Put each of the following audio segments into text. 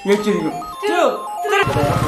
വെച്ചിരിക്കും Two, three.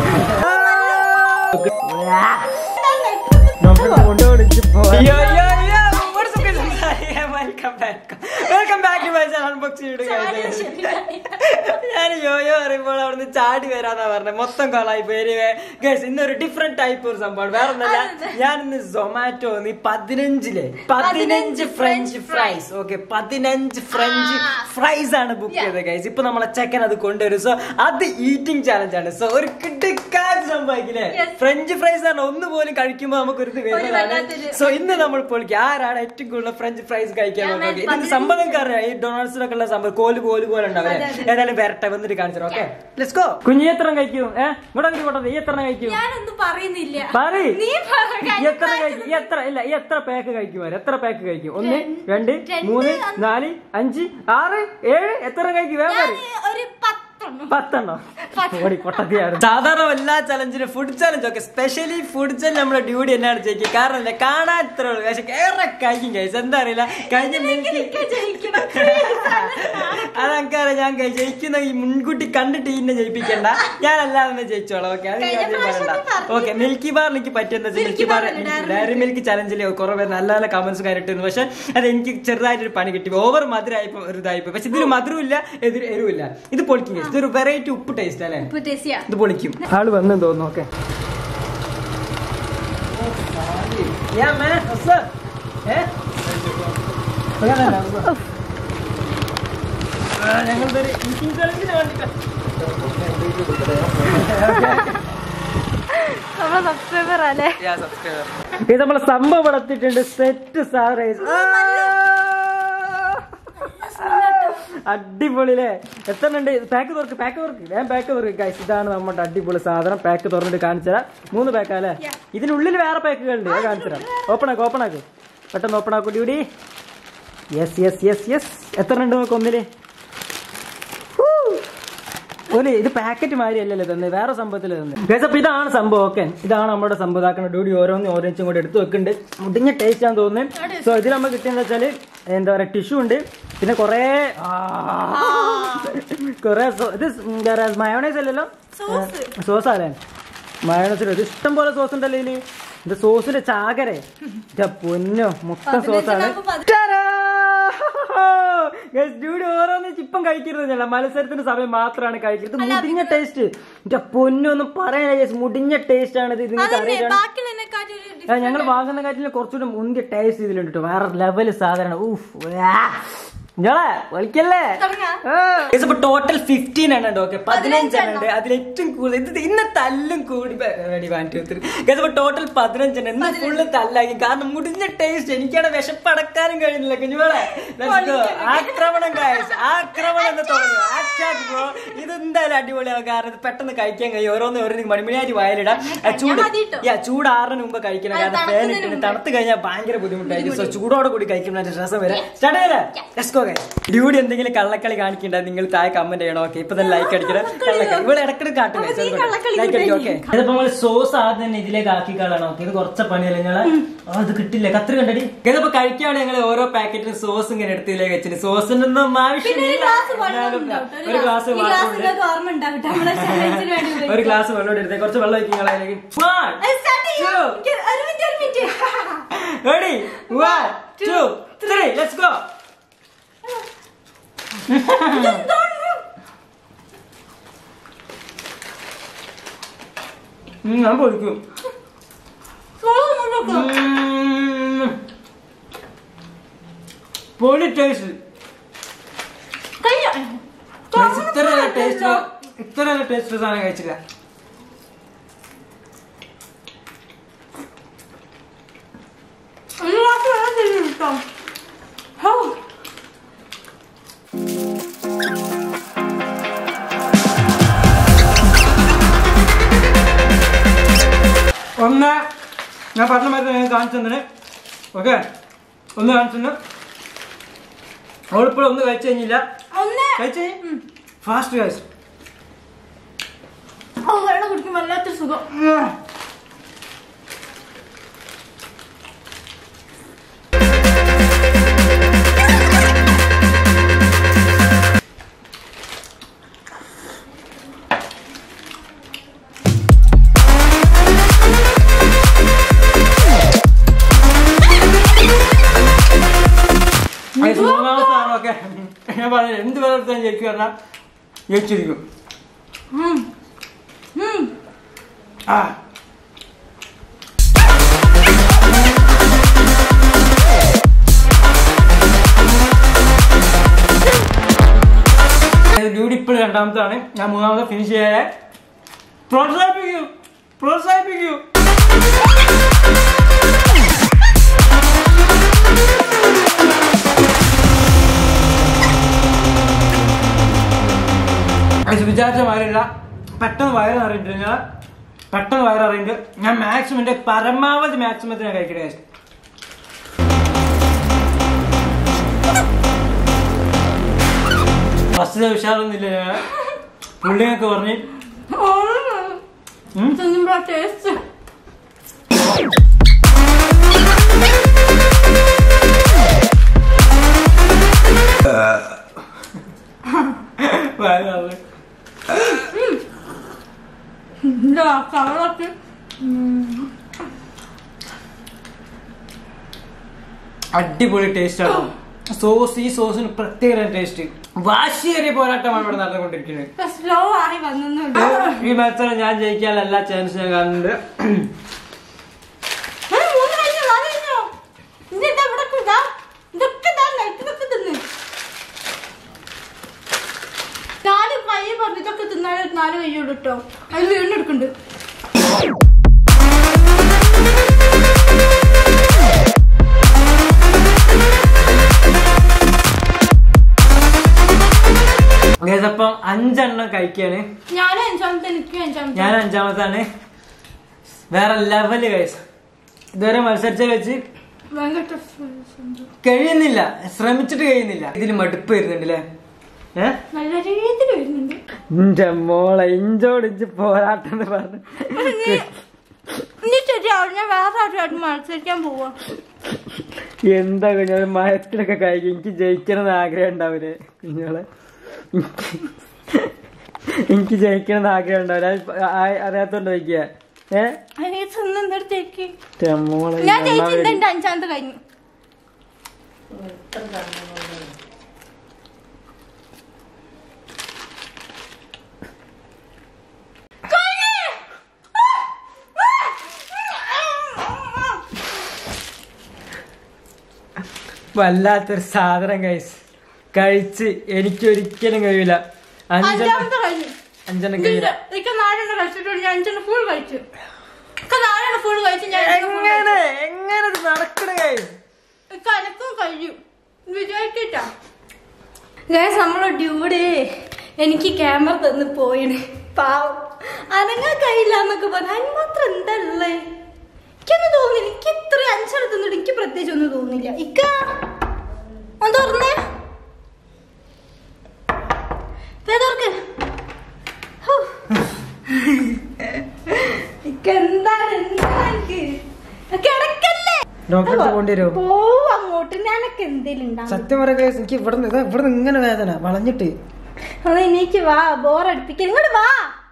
Yo, yo, yo, what's up, guys? Welcome back. Welcome back to my channel, Unboxing video, guys. ഞാൻ yo yo പറയുമ്പോൾ അവിടുന്ന് ചാടി വരാന്നാ പറഞ്ഞത് മൊത്തം കൊളായി പേര് ഗൈസ് ഇന്നൊരു ഡിഫറെന്റ് ടൈപ്പ് ഒരു സംഭവമാണ് വേറെ ഒന്നല്ല ഞാൻ ഇന്ന് സൊമാറ്റോ ഈ പതിനഞ്ചിലെ പതിനഞ്ച് ഫ്രഞ്ച് ഫ്രൈസ് ഓക്കെ പതിനഞ്ച് ഫ്രഞ്ച് ഫ്രൈസ് ആണ് ബുക്ക് ചെയ്തത് ഗൈസ് ഇപ്പൊ നമ്മളെ ചെക്കൻ അത് കൊണ്ടുവരും സോ അത് ഈറ്റിംഗ് ചാലഞ്ച് ആണ് സോ ഒരു കിടക്കാറ്റ് സംഭവിക്കില്ലേ ഫ്രഞ്ച് ഫ്രൈസ് ആണ് ഒന്ന് പോലും കഴിക്കുമ്പോൾ നമുക്ക് ഒരു ഇത് വരുന്നതാണ് വല്ലാത്തൊരു- സോ ഇന്ന് നമ്മൾ പൊളിക്കും ആരാണ് ഏറ്റവും കൂടുതൽ ഫ്രഞ്ച് ഫ്രൈസ് കഴിക്കാൻ ഞാൻ നോക്കുന്നത് ഇതിന്റെ പതിനഞ്ച് സംഭവം നിങ്ങൾക്ക് അറിയാം ഈ ഡൊണാൾഡ്സിലൊക്കെ ഉള്ള സംഭവം കോല് കോല് പോലെ ഉണ്ടാവില്ലേ അതെ, അതെ. ഏതായാലും വരട്ടെ വന്നിട്ട് കാണിച്ചു ഓക്കെ ലെറ്റ്സ് ഗോ കുഞ്ഞി എത്ര കഴിക്കും ഏഹ് ഇവിടെ അങ്ങോട്ട് പോട്ടെ ഈ എത്ര കഴിക്കും ഞാനൊന്നും പറയുന്നില്ല പറയ് നീ പറ, ഈ എത്ര കഴിക്കും ഈ എത്ര ഇല്ല ഈ എത്ര പാക്ക് കഴിക്കും അവര്? എത്ര പാക്ക് കഴിക്കും ഒന്ന് രണ്ട് രണ്ട്, മൂന്ന് അഞ്ച്. നാല് അഞ്ച് ആറ് ഏഴ് എത്ര കഴിക്കും വേഗം ഞാൻ പറയ്. ഒരു പത്തെണ്ണം പത്തെണ്ണോ പത്ത്. ഓടി പൊട്ടത്തിയാണ് സാധാരണ എല്ലാ ചലഞ്ചിനും ഫുഡ് ചലഞ്ച് ഒക്കെ സ്പെഷ്യലി ഫുഡ് ചലഞ്ച് നമ്മുടെ ഡ്യൂട്ടി എന്നാണ് ചെയ്യിക്കുക കാരണം എന്താ കാണാൻ ഇത്ര ഉള്ളൂ പക്ഷെ ഏറെ കഴിക്കും കഴിച്ചു എന്താ അറിയില്ല കഴിഞ്ഞ മിനിറ്റ് എനിക്ക് ജയിക്കണം അതനക്കറിയാം ഞാൻ കഴി- ജയിക്കുന്ന ഈ മുൻകൂട്ടി കണ്ടിട്ട് ഇന്നെ ജയിപ്പിക്കണ്ട ഞാൻ അല്ലാതെ തന്നെ ജയിച്ചോളാം ഓക്കെ അത് കഴിഞ്ഞ ഞാൻ പ്രാവശ്യം പറയണ്ട പറഞ്ഞു. ഓക്കെ മിൽക്കി ബാർ എനിക്ക് പറ്റിയെന്ന് വെച്ചാൽ മിൽക്കി മിൽക്കി ബാർ ബാർ അല്ല, ഡയറി ഡയറി മിൽക്ക് ചലഞ്ചിൽ കുറെ പേര് നല്ല നല്ല കമന്റ്സ് കാര്യമായിട്ടിരുന്നു പക്ഷെ അത് എനിക്ക് ചെറുതായിട്ടൊരു പണി കിട്ടി ഓവർ മധുരമായിപ്പോ ഒരു ഇതായിപ്പോ പക്ഷെ ഇതിന് മധുരമില്ല എതിര് എരിവില്ല ഇത് പൊളിക്കും guys. ഇതൊരു വെറൈറ്റി ഉപ്പ് ടേസ്റ്റ് അല്ലേ ഉപ്പ് ടേസ്റ്റിയാ ഇത് പൊളിക്കും ആള് വന്നു തോന്നുന്നു ഓക്കെ ഞങ്ങൾ നമ്മളെ സബ്സ്ക്രൈബർ അല്ലേ ഇത് നമ്മളെ സംഭവം എടുത്തിട്ടുണ്ട് സെറ്റ് സാറേസ് അടിപൊളിയില്ലേ എത്ര ഉണ്ട് പാക്ക് തുറക്ക് പാക്ക് തുറക്ക് ഞാൻ പാക്ക് തുറക്ക് ഗൈസ് ഇതാണ് നമ്മുടെ അടിപൊളി സാധനം പാക്ക് തുറന്നിട്ട് കാണിച്ചുതരാം മൂന്ന് പാക്കാ അല്ലേ ഇതിനുള്ളിൽ വേറെ പാക്കുകളുണ്ട് ഞാൻ കാണിച്ചുതരാം ഓപ്പൺ ആക്ക് ഓപ്പൺ ആക്ക് പെട്ടെന്ന് ഓപ്പൺ ആക്കൂ duty yes yes yes yes എത്ര ഉണ്ട് നോക്ക് ഒന്നില് ഒരു ഇത് പാക്കറ്റ് മാതിരി അല്ലല്ലോ തന്നെ വേറെ സംഭവത്തിൽ തന്നെ ഗൈസ് അപ്പൊ ഇതാണ് സംഭവം ഓക്കെ ഇതാണ് നമ്മുടെ സംഭവം ഇതാക്കുന്ന ഡൂടി ഓരോന്നും ഓരോച്ചും കൂടെ എടുത്ത് വെക്കുന്നുണ്ട് മുടിഞ്ഞ ടേസ്റ്റ് ആണെന്ന് തോന്നുന്നു സോ ഇതിൽ നമുക്ക് കിട്ടിയെന്ന് വെച്ചാല് എന്താ പറയാ ടിഷ്യൂ ഉണ്ട് പിന്നെ കൊറേ കൊറേ സോ- ഇത് എന്താ പറയാ മയോണൈസ് അല്ലല്ലോ സോസ് അല്ലേ മയോണൈസിൽ ഇത് ഇഷ്ടം പോലെ സോസ് ഉണ്ടല്ലോ ഇതില് ഇത് സോസിന്റെ ചാകരെ ഇതാ പൊന്നോ മൊത്തം സോസാണ് ഡ്യൂടി ഓരോന്ന് ഇപ്പം കഴിക്കരുതല്ല മത്സരത്തിന്റെ സമയം മാത്രമാണ് കഴിക്കുന്നത് ഇത് മുടിഞ്ഞ ടേസ്റ്റ് എന്റെ പൊന്നൊന്നും പറയാനില്ല guys. മുടിഞ്ഞ ടേസ്റ്റ് ആണ് ഇത് നിങ്ങൾക്ക് അറിയാം ബാക്കിയുള്ളതിനെക്കാട്ടും ഞങ്ങൾ വാങ്ങുന്ന കാര്യത്തിൽ കുറച്ചുകൂടി മുന്തിയ ടേസ്റ്റ് ഇതിലുണ്ട് കേട്ടോ വേറെ ലെവൽ സാധനം ഊഫ് ഞങ്ങളെ വലിക്കല്ലേ തുടങ്ങാം. ടോട്ടൽ ഫിഫ്റ്റീൻ ആണ് ഓക്കെ പതിനഞ്ചെണ്ണം ഉണ്ട് അതിൽ ഏറ്റവും കൂടുതൽ ഇത് ഇന്ന് തല്ലും കൂടി ടോട്ടൽ പതിനഞ്ചെണ്ണം ഇന്ന് ഫുള്ള് തല്ലാക്കി കാരണം മുടിഞ്ഞ ടേസ്റ്റ് എനിക്കാണ് വിശപ്പടക്കാനും കഴിയുന്നില്ല കുഞ്ഞുമോളെ Let's go. ആക്രമണം ഗായസ് ആക്രമണം എന്ന് തുടങ്ങുക അറ്റാക്ക് ബ്രോ ഇത് എന്തായാലും അടിപൊളിയാവും കാരണം ഇത് പെട്ടെന്ന് കഴിക്കാൻ കഴിയും ഓരോന്ന് ഓരോന്ന് മണിമണിയായിട്ട് വയലിടാം ആ, ചൂട് മതി ട്ടോ. യാ ചൂടാറിന് മുമ്പ് കഴിക്കണം അത് കാരണം ഫാൻ തണുക്കുന്നതിന് ഇട്ടിട്ട് മുമ്പ്. തണുത്ത് കഴിഞ്ഞാൽ ഭയങ്കര ബുദ്ധിമുട്ടായിരിക്കും സോ ചൂടോടെ കൂടി കഴിക്കുമ്പോൾ അതിന്റെ രസം വരാം സ്റ്റാർട്ട് ചെയ്യലേ ലെറ്റ്സ് ഗോ ഡ്യൂഡി എന്തെങ്കിലും കള്ളക്കളി കാണിക്കണ്ട നിങ്ങൾ താഴെ കമന്റ് ചെയ്യണം ഓക്കെ ഇപ്പൊ തന്നെ ലൈക്ക് അടിക്കണം കള്ളക്കളി ഇവിടെ ഇടക്കിടക്ക് കാട്ടും അപ്പൊ നീ കള്ളക്കളി ലൈക്ക് അടിക്കും ഓക്കെ കൂട്ടാൻ ഇതിപ്പോ നമ്മൾ സോസ് ആദ്യം തന്നെ ഇതിലേക്ക് ആക്കിക്കളാണ് ഓക്കെ ഇത് കുറച്ച് പണിയല്ലേ ഞങ്ങള് അത് കിട്ടില്ല കത്രി കണ്ടടി ഇതിപ്പോ കഴിക്കുകയാണ് ഞങ്ങൾ ഓരോ പാക്കറ്റിലും സോസ് ഇങ്ങനെ എടുത്തിലേക്ക് വെച്ചിട്ട് സോസിനൊന്നും പിന്നെ ഒരു ആവശ്യമില്ല ഗ്ലാസ് വെള്ളം എന്നാലും ഉണ്ടാവും കേട്ടോ. ഒരു ഗ്ലാസ് ഈ വാട്ടർ ഗ്ലാസ് ഉണ്ട് നിങ്ങൾക്ക് ഓർമ്മ ഉണ്ടാവും കേട്ടോ. നമ്മളെ challenge ന് വേണ്ടി ഒരു ഉപയോഗിക്കും. ഗ്ലാസ് വെള്ളം എടുത്തേ കുറച്ച് വെള്ളം ഒഴിക്കും അതിലേക്ക് One, അത് start ചെയ്യ്. two, എനിക്ക് ഒരു മിനിറ്റ് ഒരു minute Ready? One, two, three. Let's go. ഉം, ഞാൻ പൊളിക്കും ചോറ് മുഴുവൻ ഉം. പൊളി ടേസ്റ്റ് കഴിഞ്ഞോ? ഇത്ര ടേസ്റ്റ് ഇത്ര ടേസ്റ്റ് സാധനം കഴിച്ചില്ല ഒരു ഗ്ലാസ് വെള്ളം തരും കേട്ടോ. ഹോ. ഒന്ന് ഞാൻ പറഞ്ഞ മാതിരി ഞാൻ കാണിച്ചു തന്നെ ഓക്കെ ഒന്ന് കാണിച്ചു തന്നെ അവളിപ്പോഴും ഒന്ന് കഴിച്ചു കഴിഞ്ഞില്ല ഒന്ന് കഴിച്ചേ ഫാസ്റ്റ് കഴിച്ചു ഓ, വെള്ളം കുടിക്കും വല്ലാത്തൊരു സുഖം പറഞ്ഞില്ല എന്ത് വില കൊടുത്താലും ജയിക്കും പറഞ്ഞാൽ ജയിച്ചിരിക്കും ഉം. ഉം. ആ ഡ്യൂട്ടി ഇപ്പോൾ രണ്ടാമത്താണ് ഞാൻ മൂന്നാമത്തെ ഫിനിഷ് ചെയ്യാൻ പ്രോത്സാഹിപ്പിക്കൂ പ്രോത്സാഹിപ്പിക്കൂ ഇത് വിചാരിച്ച മാറിയില്ല പെട്ടെന്ന് വയറ് അറിയിട്ടില്ല പെട്ടെന്ന് വയറ് അറിയിട്ട് ഞാൻ മാക്സിമം എന്റെ പരമാവധി മാക്സിമത്തിന് ഞാൻ കഴിക്കണേ ഫസ്റ്റ് ഉഷാറൊന്നുമില്ല ഞാൻ പുള്ളിയൊക്കെ പറഞ്ഞ് ഓള് ഉം? തിന്നുമ്പോ ടേസ്റ്റ് വയറ് നിറഞ്ഞ്. ഇല്ല കളറൊക്കെ അടിപൊളി ടേസ്റ്റ് ആണ് സോസ് ഈ സോസിന് പ്രത്യേക ടേസ്റ്റ് വാശിയേറിയ പോരാട്ടമാണ് ഇവിടെ നടന്നുകൊണ്ടിരിക്കുന്നത് സ്ലോ ആയി വന്നുണ്ട് ഈ മത്സരം ഞാൻ ജയിക്കാനുള്ള എല്ലാ ചാൻസും ഞാൻ കാണുന്നുണ്ട് മൂന്ന് കഴിഞ്ഞോ നാല് കഴിഞ്ഞോ ഇനി ഇതാ ഇവിടെ ഇതാ ഇതൊക്കെ ഇതാ നെറ്റിലൊക്കെ തിന്ന് നാല് പയ്യെ പറഞ്ഞു ഇതൊക്കെ തിന്നാലേ നാല് കയ്യോട് കേട്ടോ അത് വീണ്ടും എടുക്കുന്നുണ്ട് Guys, അപ്പം അഞ്ചെണ്ണം കഴിക്കാണ് ഞാനും അഞ്ചാമത്തെ എനിക്കും അഞ്ചാമത്തെ ഞാൻ അഞ്ചാമത്താണ് വേറെ ലെവല് കൈസ് ഇതുവരെ മത്സരിച്ച വെച്ച് ഭയങ്കര കഴിയുന്നില്ല ശ്രമിച്ചിട്ട് കഴിയുന്നില്ല ഇതിൽ മടുപ്പ് വരുന്നുണ്ട് അല്ലേ ഏഹ് നല്ല രീതിയിൽ വരുന്നുണ്ട് ഇന്റെ മോളെ ഇഞ്ചോട് ഇഞ്ച് പോരാട്ടം എന്ന് പറഞ്ഞു ഇനി ശരിയാവും ഞാൻ വേറെ ആരുമായിട്ട് മത്സരിക്കാൻ പോവാ എന്താ കുഞ്ഞോളെ മയത്തിലൊക്കെ കഴിക്കും എനിക്ക് ജയിക്കണം എന്ന് ആഗ്രഹം ഉണ്ടാവില്ലേ കുഞ്ഞോളെ എനിക്ക് എനിക്ക് ജയിക്കണം എന്ന് ആഗ്രഹം ഉണ്ടാവില്ല അത് ആ- അറിയാത്തോണ്ട് ചോദിക്കുക ഏ അതിനെ തിന്നെടുത്തേക്ക് ന്റെ മോളെ ഞാൻ ഈ ജയിച്ചിട്ടുണ്ട് അമ്മാവര്. എന്റെ അഞ്ചാമത്തെ കഴിഞ്ഞു വല്ലാത്തൊരു സാധനം കൈസ് കഴിച്ച് എനിക്ക് ഒരിക്കലും കഴിയില്ല അഞ്ചെണ്ണം അഞ്ചാമത്തെ കഴിഞ്ഞു അഞ്ചെണ്ണം കഴിയില്ല ഇക്ക നാലെണ്ണം കഴിച്ചിട്ടുണ്ട് ഞാൻ അഞ്ചെണ്ണം ഫുൾ കഴിച്ചു ഇക്ക നാലെണ്ണം ഫുൾ കഴിച്ചു ഞാൻ അഞ്ചെണ്ണം full കഴിച്ചു. എങ്ങനെ എങ്ങനെ ഇത് നടക്കണ കൈസ് ഇക്ക എനക്കും കഴിയും വിചാരിക്കട്ടാ ഗൈസ് നമ്മളെ ഡ്യൂഡേ എനിക്ക് ക്യാമറ തന്ന് പോയിണ് പാവം അനങ്ങാൻ കഴിയില്ല എന്നൊക്കെ പറഞ്ഞു അതിന് മാത്രം എന്താ ഉള്ളേ എനിക്കൊന്നും തോന്നില്ല എനിക്ക് ഇത്ര അഞ്ചെണ്ണം തന്നിട്ട് എനിക്ക് പ്രത്യേകിച്ച് ഒന്നും തോന്നില്ല ഇക്ക ഒന്ന് തുറന്നേ ദേ തുറക്ക്. ഹോ. ഇക്ക എന്താണ് എന്താണ് എനിക്ക് കിടക്കല്ലേ ഡോക്ടറെ അടുത്ത് കൊണ്ടുവരുമോ പോവും അങ്ങോട്ട് ഞാനൊക്കെ എന്തേലും ഉണ്ടാവും സത്യം പറയാ guys, എനിക്ക് ഇവിടെ നിന്ന് ഇവിടെ ഇങ്ങനെ വേദന വളഞ്ഞിട്ട് അത് എനിക്ക് വാ ബോറടിപ്പിക്കൽ ഇങ്ങോട്ട് വാ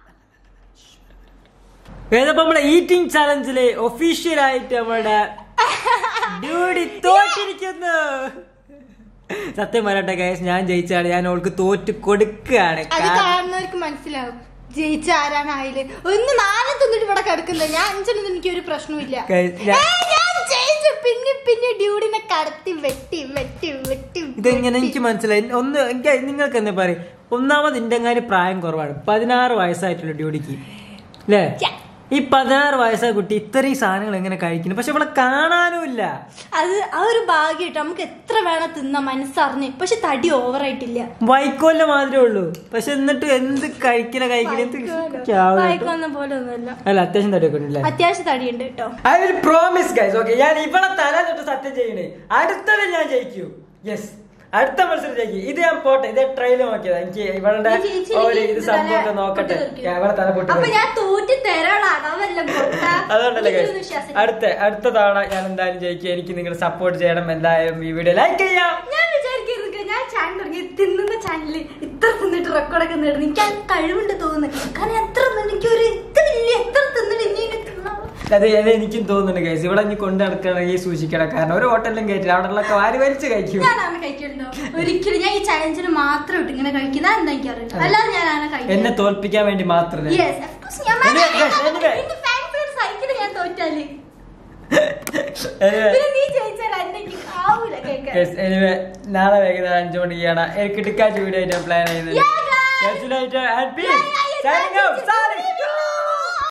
ഏതപ്പോ നമ്മളെ ഈറ്റിംഗ് ചലഞ്ചില് ഒഫീഷ്യൽ ആയിട്ട് നമ്മുടെ ഡ്യൂടി തോറ്റിരിക്കുന്നു സത്യം പറയട്ടെ ഗൈസ് ഞാൻ ജയിച്ചാണ് ഞാൻ അവൾക്ക് തോറ്റ് കൊടുക്കുകയാണ് അത് കാണുന്നവർക്ക് മനസ്സിലാവും ജയിച്ച ആരാണായാലും ഒന്ന് നാലും തിന്നിട്ട് ഇവിടെ കിടക്കുന്നത് ഞാൻ അഞ്ചെണ്ണം എനിക്ക് ഒരു പ്രശ്നമില്ല Guys, ഞാൻ- ഏയ്, ഞാൻ ജയിച്ചു പിന്നെ പിന്നെ ഡ്യൂഡിനെ കടത്തി വെട്ടി വെട്ടി വെട്ടി ഇതെങ്ങനെ വെട്ടി. എനിക്ക് മനസ്സിലായി ഒന്ന് എനിക്ക് നിങ്ങൾക്ക് എന്താ പറയും ഒന്നാമത് ഇന്റെങ്ങാനും പ്രായം കുറവാണ് പതിനാറ് വയസ്സായിട്ടുള്ള ഡ്യൂട്ടിക്ക് അല്ലേ Yeah. ഈ പതിനാറ് വയസ്സായ കുട്ടി ഇത്രയും സാധനങ്ങൾ എങ്ങനെ കഴിക്കുന്നു പക്ഷെ ഇവിടെ കാണാനും ഇല്ല അത് ആ ഒരു ഭാഗ്യം കേട്ടോ നമുക്ക് എത്ര വേണം തിന്ന മനസ്സറിഞ്ഞ് പക്ഷെ തടി ഓവറായിട്ടില്ല വൈക്കോലിന്റെ മാതിരേ ഉള്ളൂ പക്ഷെ എന്നിട്ട് എന്ത് കഴിക്കണ കഴിക്കണ വായിക്കൊന്ന പോലെ ഒന്നുമല്ല അല്ല അത്യാവശ്യം തടിയൊക്കെ ഉണ്ടല്ലേ അത്യാവശ്യം തടിയുണ്ട് കേട്ടോ I will promise guys okay ഞാൻ ഇവിടെ തല തൊട്ട് സത്യം ചെയ്യണേ അടുത്തത് ഞാൻ ജയിക്കൂ യെസ് അടുത്ത മത്സരം ജയിക്കും ഇത് ഞാൻ പോട്ടെ ഇത് ട്രെയിൽ നോക്കിയതാ എനിക്ക് ഇവിടെ നീ ജയിച്ചില്ലെങ്കിൽ ഒരു ഇത് ഇത് സംഭവം ഒക്കെ തല നോക്കട്ടെ പൊട്ടി തെറിക്കും. ഞാൻ ഇവിടെ തല പൊട്ടി അപ്പൊ തെറിക്കും. ഞാൻ തോറ്റി തരാളാണ് അതല്ല അതുകൊണ്ടല്ലേ ഗൈസ് അടുത്ത അടുത്ത തവണ ഞാൻ എന്തായാലും ജയിക്കും എനിക്ക് നിങ്ങൾ സപ്പോർട്ട് ചെയ്യണം എന്തായാലും ഈ വീഡിയോ ലൈക്ക് ചെയ്യാം ഞാൻ വിചാരിക്കരുത് ഞാൻ ചാനൽ തുടങ്ങി തിന്നുന്ന ചാനലിൽ ഇത്ര തിന്നിട്ട് റെക്കോർഡൊക്കെ നേടുന്നു എനിക്ക് ആ കഴിവുണ്ട് തോന്നുന്നു കാരണം എത്ര തിന്നിട്ട് എനിക്ക് ഒരു ഇത് ഇല്ല എത്ര തിന്നിട്ട് ഇനി എനിക്ക് തിന്നാൻ അത് അത് എനിക്കും തോന്നുന്നുണ്ട് കേസ് ഇവിടെ ഇനി കൊണ്ട് നടക്കണമെങ്കിൽ സൂക്ഷിക്കണം കാരണം ഒരു ഹോട്ടലിലും കയറ്റില്ല അവിടെ ഉള്ളൊക്കെ വാരി വലിച്ച് കഴിക്കും ഞാൻ അങ്ങനെ കഴിക്കലുണ്ടോ ഒരിക്കലും ഞാൻ ഈ ചലഞ്ചിന് മാത്രം ഇട്ട് ഇങ്ങനെ കഴിക്കുന്ന എന്താ എനിക്കറിയില്ല അല്ലാതെ ഞാൻ അങ്ങനെ എന്നെ കഴിക്കില്ല തോൽപ്പിക്കാൻ വേണ്ടി മാത്രമേ Yes, of course. ഞാൻ Anyway, guys, anyway. എന്റെ fan fears സഹിക്കില്ല ഞാൻ തോറ്റാല്. Anyway, പിന്നെ നീ ജയിച്ചാൽ എന്നെ എനിക്ക് ആവൂല കേൾക്കാൻ. guys, anyway, നാളെ വൈകുന്നേരം അഞ്ചു മണിക്കാണ് എനിക്ക് ടിക്കാച്ച് വീഡിയോ ആയിട്ട് പ്ലാൻ ചെയ്യുന്നത് Yeah, guys. Catch you later and peace. Yeah, yeah, yeah, Signing yeah, out. yeah, Sorry.